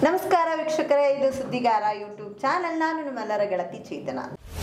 ನಮಸ್ಕಾರ ವೀಕ್ಷಕರೇ ಇದು ಸುದ್ದಿಗಾರ ಯೂಟ್ಯೂಬ್ ಚಾನೆಲ್ ನಾನು ನಿಮ್ಮೆಲ್ಲರ ಗೆಳತಿ ಚೇತನ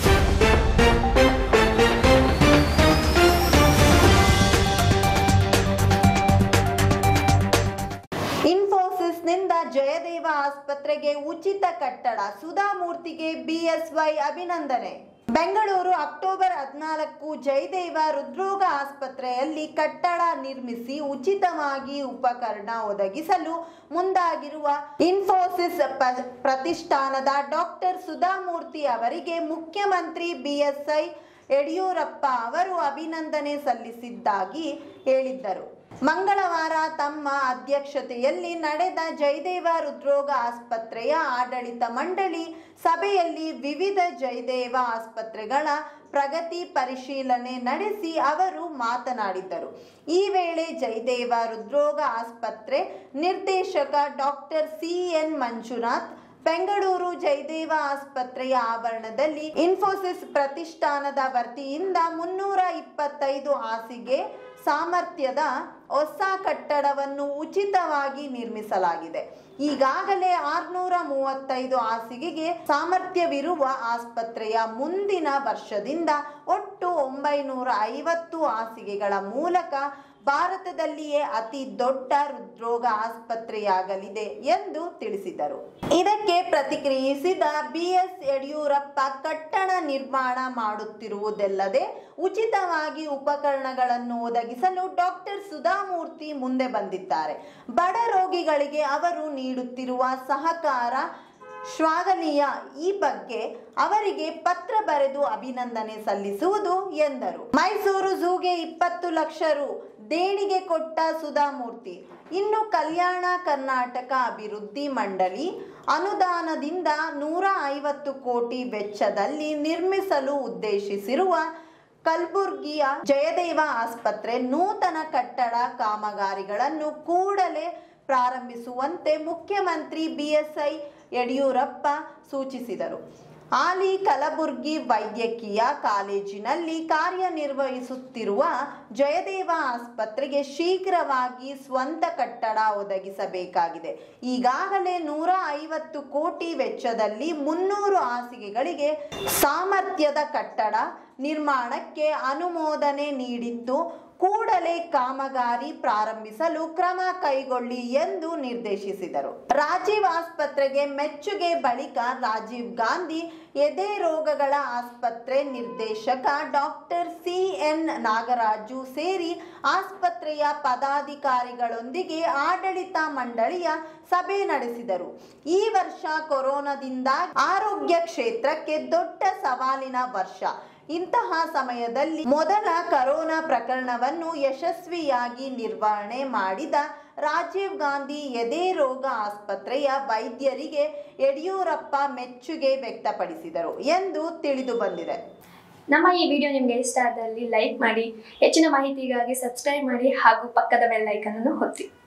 ಇನ್ಫೋಸಿಸ್ನಿಂದ ಜಯದೇವ ಆಸ್ಪತ್ರೆಗೆ ಉಚಿತ ಕಟ್ಟಡ ಸುಧಾಮೂರ್ತಿಗೆ ಬಿಎಸ್ವೈ ಅಭಿನಂದನೆ ಬೆಂಗಳೂರು ಅಕ್ಟೋಬರ್ ಹದಿನಾಲ್ಕು ಜಯದೇವ ಹೃದ್ರೋಗ ಆಸ್ಪತ್ರೆಯಲ್ಲಿ ಕಟ್ಟಡ ನಿರ್ಮಿಸಿ ಉಚಿತವಾಗಿ ಉಪಕರಣ ಒದಗಿಸಲು ಮುಂದಾಗಿರುವ ಇನ್ಫೋಸಿಸ್ ಪ- ಪ್ರತಿಷ್ಠಾನದ ಡಾಕ್ಟರ್ ಸುಧಾಮೂರ್ತಿ ಅವರಿಗೆ ಮುಖ್ಯಮಂತ್ರಿ ಬಿಎಸ್ಐ ಯಡಿಯೂರಪ್ಪ ಅವರು ಅಭಿನಂದನೆ ಸಲ್ಲಿಸಿದ್ದಾಗಿ ಹೇಳಿದ್ದರು ಮಂಗಳವಾರ ತಮ್ಮ ಅಧ್ಯಕ್ಷತೆಯಲ್ಲಿ ನಡೆದ ಜಯದೇವ ಹೃದ್ರೋಗ ಆಸ್ಪತ್ರೆಯ ಆಡಳಿತ ಮಂಡಳಿ ಸಭೆಯಲ್ಲಿ ವಿವಿಧ ಜಯದೇವ ಆಸ್ಪತ್ರೆಗಳ ಪ್ರಗತಿ ಪರಿಶೀಲನೆ ನಡೆಸಿ ಅವರು ಮಾತನಾಡಿದರು ಈ ವೇಳೆ ಜಯದೇವ ಹೃದ್ರೋಗ ಆಸ್ಪತ್ರೆ ನಿರ್ದೇಶಕ doctor C N Manjunath Bengaluru Jayadeva ಆಸ್ಪತ್ರೆಯ ಆವರಣದಲ್ಲಿ ಇನ್ಫೋಸಿಸ್ ಪ್ರತಿಷ್ಠಾನದ ವತಿಯಿಂದ ಮುನ್ನೂರ ಇಪ್ಪತ್ತೈದು ಹಾಸಿಗೆ ಸಾಮರ್ಥ್ಯದ ಹೊಸ ಕಟ್ಟಡವನ್ನು ಉಚಿತವಾಗಿ ನಿರ್ಮಿಸಲಾಗಿದೆ ಈಗಾಗಲೇ ಆರ್ನೂರ ಮೂವತ್ತೈದು ಹಾಸಿಗೆಗೆ ಸಾಮರ್ಥ್ಯವಿರುವ ಆಸ್ಪತ್ರೆಯ ಮುಂದಿನ ವರ್ಷದಿಂದ ಒಟ್ಟು ಒಂಬೈನೂರ ಐವತ್ತು ಹಾಸಿಗೆಗಳ ಮೂಲಕ ಭಾರತದಲ್ಲಿಯೇ ಅತಿ ದೊಡ್ಡ ಹೃದ್ರೋಗ ಆಸ್ಪತ್ರೆಯಾಗಲಿದೆ ಎಂದು ತಿಳಿಸಿದರು ಇದಕ್ಕೆ ಪ್ರತಿಕ್ರಿಯಿಸಿದ ಬಿಎಸ್ ಯಡಿಯೂರಪ್ಪ ಕಟ್ಟಡ ನಿರ್ಮಾಣ ಮಾಡುತ್ತಿರುವುದಲ್ಲದೆ ಉಚಿತವಾಗಿ ಉಪಕರಣಗಳನ್ನು ಒದಗಿಸಲು ಡಾಕ್ಟರ್ ಸುಧಾಮೂರ್ತಿ ಮುಂದೆ ಬಂದಿದ್ದಾರೆ ಬಡ ರೋಗಿಗಳಿಗೆ ಅವರು ನೀಡುತ್ತಿರುವ ಸಹಕಾರ ಶ್ಲಾಘನೀಯ ಈ ಬಗ್ಗೆ ಅವರಿಗೆ ಪತ್ರ ಬರೆದು ಅಭಿನಂದನೆ ಸಲ್ಲಿಸುವುದು ಎಂದರು ಮೈಸೂರು ಝೂಗೆ ಇಪ್ಪತ್ತು ಲಕ್ಷ ರು ದೇಣಿಗೆ ಕೊಟ್ಟ ಸುಧಾಮೂರ್ತಿ ಇನ್ನು ಕಲ್ಯಾಣ ಕರ್ನಾಟಕ ಅಭಿವೃದ್ಧಿ ಮಂಡಳಿ ಅನುದಾನದಿಂದ ನೂರ ಐವತ್ತು ಕೋಟಿ ವೆಚ್ಚದಲ್ಲಿ ನಿರ್ಮಿಸಲು ಉದ್ದೇಶಿಸಿರುವ ಕಲಬುರ್ಗಿಯ ಜಯದೇವ ಆಸ್ಪತ್ರೆ ನೂತನ ಕಟ್ಟಡ ಕಾಮಗಾರಿಗಳನ್ನು ಕೂಡಲೇ ಪ್ರಾರಂಭಿಸುವಂತೆ ಮುಖ್ಯಮಂತ್ರಿ ಬಿಎಸ್ಐ ಯಡಿಯೂರಪ್ಪ ಸೂಚಿಸಿದರು ಹಾಲಿ ಕಲಬುರ್ಗಿ ವೈದ್ಯಕೀಯ ಕಾಲೇಜಿನಲ್ಲಿ ಕಾರ್ಯನಿರ್ವಹಿಸುತ್ತಿರುವ ಜಯದೇವ ಆಸ್ಪತ್ರೆಗೆ ಶೀಘ್ರವಾಗಿ ಸ್ವಂತ ಕಟ್ಟಡ ಒದಗಿಸಬೇಕಾಗಿದೆ ಈಗಾಗಲೇ ನೂರ ಐವತ್ತು ಕೋಟಿ ವೆಚ್ಚದಲ್ಲಿ ಮುನ್ನೂರು ಹಾಸಿಗೆಗಳಿಗೆ ಸಾಮರ್ಥ್ಯದ ಕಟ್ಟಡ ನಿರ್ಮಾಣಕ್ಕೆ ಅನುಮೋದನೆ ನೀಡಿದ್ದು ಕೂಡಲೇ ಕಾಮಗಾರಿ ಪ್ರಾರಂಭಿಸಲು ಕ್ರಮ ಕೈಗೊಳ್ಳಿ ಎಂದು ನಿರ್ದೇಶಿಸಿದರು ರಾಜೀವ್ ಆಸ್ಪತ್ರೆಗೆ ಮೆಚ್ಚುಗೆ ಬಳಿಕ ರಾಜೀವ್ ಗಾಂಧಿ ಎದೆ ರೋಗಗಳ ಆಸ್ಪತ್ರೆ ನಿರ್ದೇಶಕ ಡಾಕ್ಟರ್ ಸಿ ಎನ್ ನಾಗರಾಜು ಸೇರಿ ಆಸ್ಪತ್ರೆಯ ಪದಾಧಿಕಾರಿಗಳೊಂದಿಗೆ ಆಡಳಿತ ಮಂಡಳಿಯ ಸಭೆ ನಡೆಸಿದರು ಈ ವರ್ಷ ಕೊರೋನಾದಿಂದ ಆರೋಗ್ಯ ಕ್ಷೇತ್ರಕ್ಕೆ ದೊಡ್ಡ ಸವಾಲಿನ ವರ್ಷ ಇಂತಹ ಸಮಯದಲ್ಲಿ ಮೊದಲ ಕರೋನಾ ಪ್ರಕರಣವನ್ನು ಯಶಸ್ವಿಯಾಗಿ ನಿರ್ವಹಣೆ ಮಾಡಿದ ರಾಜೀವ್ ಗಾಂಧಿ ಎದೆ ರೋಗ ಆಸ್ಪತ್ರೆಯ ವೈದ್ಯರಿಗೆ ಯಡಿಯೂರಪ್ಪ ಮೆಚ್ಚುಗೆ ವ್ಯಕ್ತಪಡಿಸಿದರು ಎಂದು ತಿಳಿದು ಬಂದಿದೆ ನಮ್ಮ ಈ ವಿಡಿಯೋ ನಿಮಗೆ ಇಷ್ಟ ಆದಲ್ಲಿ ಲೈಕ್ ಮಾಡಿ ಹೆಚ್ಚಿನ ಮಾಹಿತಿಗಾಗಿ ಸಬ್ಸ್ಕ್ರೈಬ್ ಮಾಡಿ ಹಾಗೂ ಪಕ್ಕದ ಬೆಲ್ ಐಕನ್ ಅನ್ನು ಒತ್ತಿ